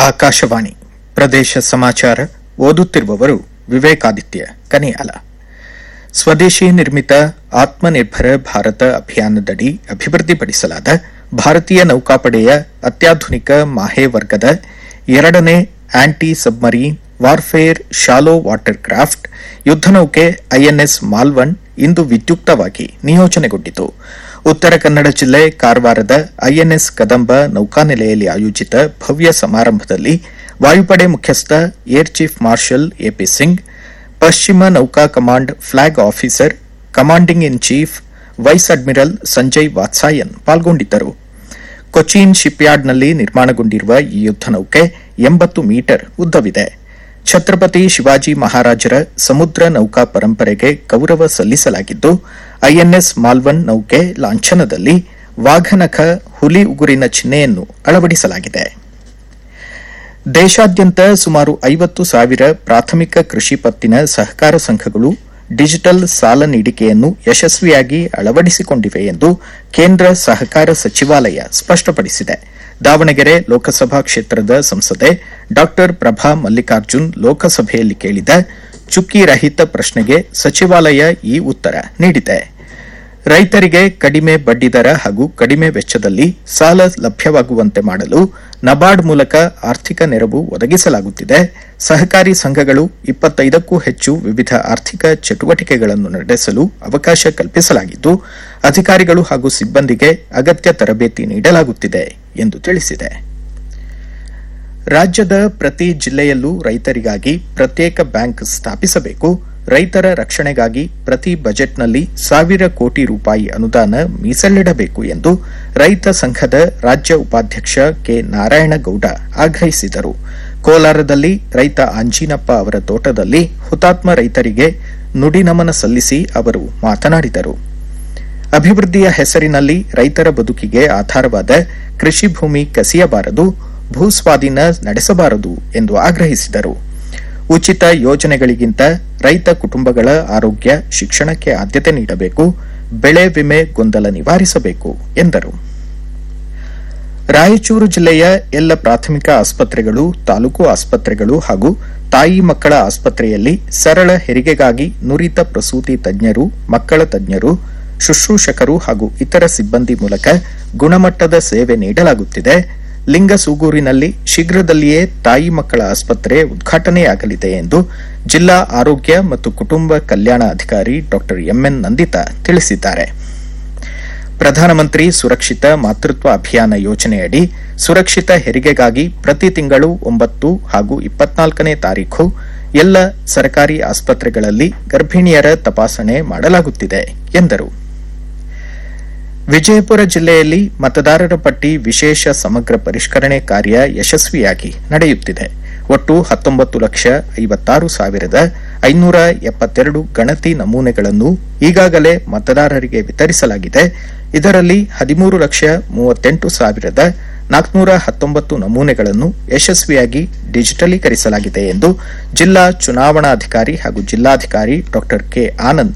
ಆಕಾಶವಾಣಿ ಪ್ರದೇಶ ಸಮಾಚಾರ ಓದುತ್ತಿರುವವರು ವಿವೇಕಾದಿತ್ಯ ಕನಿಯಾಲ ಸ್ವದೇಶಿ ನಿರ್ಮಿತ ಆತ್ಮನಿರ್ಭರ ಭಾರತ ಅಭಿಯಾನದಡಿ ಅಭಿವೃದ್ಧಿಪಡಿಸಲಾದ ಭಾರತೀಯ ನೌಕಾಪಡೆಯ ಅತ್ಯಾಧುನಿಕ ಮಾಹೆ ವರ್ಗದ ಎರಡನೇ anti submarine warfare shallow water craft ಯುದ್ದನೌಕೆ ಐಎನ್ಎಸ್ ಮಾಲ್ವನ್ ಇಂದು ವಿದ್ಯುಕ್ತವಾಗಿ ನಿಯೋಜನೆಗೊಂಡಿತು ಉತ್ತರ ಕನ್ನಡ ಜಿಲ್ಲೆ ಕಾರವಾರದ ಐಎನ್ಎಸ್ ಕದಂಬ ನೌಕಾನೆಲೆಯಲ್ಲಿ ಆಯೋಜಿತ ಭವ್ಯ ಸಮಾರಂಭದಲ್ಲಿ ವಾಯುಪಡೆ ಮುಖ್ಯಸ್ಥ air chief marshal AP Singh ಪಶ್ಚಿಮ ನೌಕಾ command flag officer commanding in chief vice admiral Sanjay Vatsayan ಪಾಲ್ಗೊಂಡಿದ್ದರು ಕೊಚ್ಚಿನ್ ಶಿಪ್ಯಾರ್ಡ್ನಲ್ಲಿ ನಿರ್ಮಾಣಗೊಂಡಿರುವ ಈ ಯುದ್ದನೌಕೆ ಎಂಬತ್ತು ಮೀಟರ್ ಉದ್ದವಿದೆ ಛತ್ರಪತಿ ಶಿವಾಜಿ ಮಹಾರಾಜರ ಸಮುದ್ರ ನೌಕಾ ಪರಂಪರೆಗೆ ಗೌರವ ಸಲ್ಲಿಸಲಾಗಿದ್ದು ಐಎನ್ಎಸ್ ಮಾಲ್ವನ್ ನೌಕೆ ಲಾಂಛನದಲ್ಲಿ ವಾಘನಖ ಹುಲಿ ಉಗುರಿನ ಚಿಹ್ನೆಯನ್ನು ಅಳವಡಿಸಲಾಗಿದೆ ದೇಶಾದ್ಯಂತ ಸುಮಾರು ಐವತ್ತು ಸಾವಿರ ಪ್ರಾಥಮಿಕ ಕೃಷಿ ಪತ್ತಿನ ಸಹಕಾರ ಸಂಘಗಳು ಡಿಜಿಟಲ್ ಸಾಲ ನೀಡಿಕೆಯನ್ನು ಯಶಸ್ವಿಯಾಗಿ ಅಳವಡಿಸಿಕೊಂಡಿವೆ ಎಂದು ಕೇಂದ್ರ ಸಹಕಾರ ಸಚಿವಾಲಯ ಸ್ಪಷ್ಟಪಡಿಸಿದೆ ದಾವಣಗೆರೆ ಲೋಕಸಭಾ ಕ್ಷೇತ್ರದ ಸಂಸದೆ ಡಾ ಪ್ರಭಾ ಮಲ್ಲಿಕಾರ್ಜುನ್ ಲೋಕಸಭೆಯಲ್ಲಿ ಕೇಳಿದ ಚುಕ್ಕಿ ರಹಿತ ಪ್ರಶ್ನೆಗೆ ಸಚಿವಾಲಯ ಈ ಉತ್ತರ ನೀಡಿದೆ ರೈತರಿಗೆ ಕಡಿಮೆ ಬಡ್ಡಿದರ ಹಾಗೂ ಕಡಿಮೆ ವೆಚ್ಚದಲ್ಲಿ ಸಾಲ ಲಭ್ಯವಾಗುವಂತೆ ಮಾಡಲು ನಬಾರ್ಡ್ ಮೂಲಕ ಆರ್ಥಿಕ ನೆರವು ಒದಗಿಸಲಾಗುತ್ತಿದೆ ಸಹಕಾರಿ ಸಂಘಗಳು ಇಪ್ಪತ್ತೈದಕ್ಕೂ ಹೆಚ್ಚು ವಿವಿಧ ಆರ್ಥಿಕ ಚಟುವಟಿಕೆಗಳನ್ನು ನಡೆಸಲು ಅವಕಾಶ ಕಲ್ಪಿಸಲಾಗಿದ್ದು ಅಧಿಕಾರಿಗಳು ಹಾಗೂ ಸಿಬ್ಬಂದಿಗೆ ಅಗತ್ಯ ತರಬೇತಿ ನೀಡಲಾಗುತ್ತಿದೆ ಎಂದು ತಿಳಿಸಿದೆ ರಾಜ್ಯದ ಪ್ರತಿ ಜಿಲ್ಲೆಯಲ್ಲೂ ರೈತರಿಗಾಗಿ ಪ್ರತ್ಯೇಕ ಬ್ಯಾಂಕ್ ಸ್ಥಾಪಿಸಬೇಕು ರೈತರ ರಕ್ಷಣೆಗಾಗಿ ಪ್ರತಿ ಬಜೆಟ್ನಲ್ಲಿ ಸಾವಿರ ಕೋಟಿ ರೂಪಾಯಿ ಅನುದಾನ ಮೀಸಲಿಡಬೇಕು ಎಂದು ರೈತ ಸಂಘದ ರಾಜ್ಯ ಉಪಾಧ್ಯಕ್ಷ ಕೆ ನಾರಾಯಣಗೌಡ ಆಗ್ರಹಿಸಿದರು ಕೋಲಾರದಲ್ಲಿ ರೈತ ಆಂಜಿನಪ್ಪ ಅವರ ತೋಟದಲ್ಲಿ ಹುತಾತ್ಮ ರೈತರಿಗೆ ನುಡಿನಮನ ಸಲ್ಲಿಸಿ ಅವರು ಮಾತನಾಡಿದರು ಅಭಿವೃದ್ಧಿಯ ಹೆಸರಿನಲ್ಲಿ ರೈತರ ಬದುಕಿಗೆ ಆಧಾರವಾದ ಕೃಷಿ ಭೂಮಿ ಕಸಿಯಬಾರದು ಭೂಸ್ವಾಧೀನ ನಡೆಸಬಾರದು ಎಂದು ಆಗ್ರಹಿಸಿದರು ಉಚಿತ ಯೋಜನೆಗಳಿಗಿಂತ ರೈತ ಕುಟುಂಬಗಳ ಆರೋಗ್ಯ ಶಿಕ್ಷಣಕ್ಕೆ ಆದ್ಯತೆ ನೀಡಬೇಕು ಬೆಳೆ ವಿಮೆ ಗೊಂದಲ ನಿವಾರಿಸಬೇಕು ಎಂದರು ರಾಯಚೂರು ಜಿಲ್ಲೆಯ ಎಲ್ಲ ಪ್ರಾಥಮಿಕ ಆಸ್ಪತ್ರೆಗಳು ತಾಲೂಕು ಆಸ್ಪತ್ರೆಗಳು ಹಾಗೂ ತಾಯಿ ಮಕ್ಕಳ ಆಸ್ಪತ್ರೆಯಲ್ಲಿ ಸರಳ ಹೆರಿಗೆಗಾಗಿ ನುರಿತ ಪ್ರಸೂತಿ ತಜ್ಞರು ಮಕ್ಕಳ ತಜ್ಞರು ಶುಶ್ರೂಷಕರು ಹಾಗೂ ಇತರ ಸಿಬ್ಬಂದಿ ಮೂಲಕ ಗುಣಮಟ್ಟದ ಸೇವೆ ನೀಡಲಾಗುತ್ತಿದೆ ಲಿಂಗಸೂಗೂರಿನಲ್ಲಿ ಶೀಘ್ರದಲ್ಲಿಯೇ ತಾಯಿ ಮಕ್ಕಳ ಆಸ್ಪತ್ರೆ ಉದ್ಘಾಟನೆಯಾಗಲಿದೆ ಎಂದು ಜಿಲ್ಲಾ ಆರೋಗ್ಯ ಮತ್ತು ಕುಟುಂಬ ಕಲ್ಯಾಣ ಅಧಿಕಾರಿ ಡಾ ಎಂಎನ್ ನಂದಿತಾ ತಿಳಿಸಿದ್ದಾರೆ ಪ್ರಧಾನಮಂತ್ರಿ ಸುರಕ್ಷಿತ ಮಾತೃತ್ವ ಅಭಿಯಾನ ಯೋಜನೆಯಡಿ ಸುರಕ್ಷಿತ ಹೆರಿಗೆಗಾಗಿ ಪ್ರತಿ ತಿಂಗಳು ಒಂಬತ್ತು ಹಾಗೂ ಇಪ್ಪತ್ನಾಲ್ಕನೇ ತಾರೀಖು ಎಲ್ಲ ಸರ್ಕಾರಿ ಆಸ್ಪತ್ರೆಗಳಲ್ಲಿ ಗರ್ಭಿಣಿಯರ ತಪಾಸಣೆ ಮಾಡಲಾಗುತ್ತಿದೆ ಎಂದರು ವಿಜಯಪುರ ಜಿಲ್ಲೆಯಲ್ಲಿ ಮತದಾರರ ಪಟ್ಟಿ ವಿಶೇಷ ಸಮಗ್ರ ಪರಿಷ್ಕರಣೆ ಕಾರ್ಯ ಯಶಸ್ವಿಯಾಗಿ ನಡೆಯುತ್ತಿದೆ ಒಟ್ಟು ಹತ್ತೊಂಬತ್ತು ಲಕ್ಷ ಐವತ್ತಾರು ಸಾವಿರದ ಐನೂರ ಎಪ್ಪತ್ತೆರಡು ಗಣತಿ ನಮೂನೆಗಳನ್ನು ಈಗಾಗಲೇ ಮತದಾರರಿಗೆ ವಿತರಿಸಲಾಗಿದೆ ಇದರಲ್ಲಿ ಹದಿಮೂರು ಲಕ್ಷ ಮೂವತ್ತೆಂಟು ಸಾವಿರದ ನಾಲ್ಕುನೂರ ಹತ್ತೊಂಬತ್ತು ನಮೂನೆಗಳನ್ನು ಯಶಸ್ವಿಯಾಗಿ ಡಿಜಿಟಲೀಕರಿಸಲಾಗಿದೆ ಎಂದು ಜಿಲ್ಲಾ ಚುನಾವಣಾಧಿಕಾರಿ ಹಾಗೂ ಜಿಲ್ಲಾಧಿಕಾರಿ ಡಾ ಕೆ ಆನಂದ್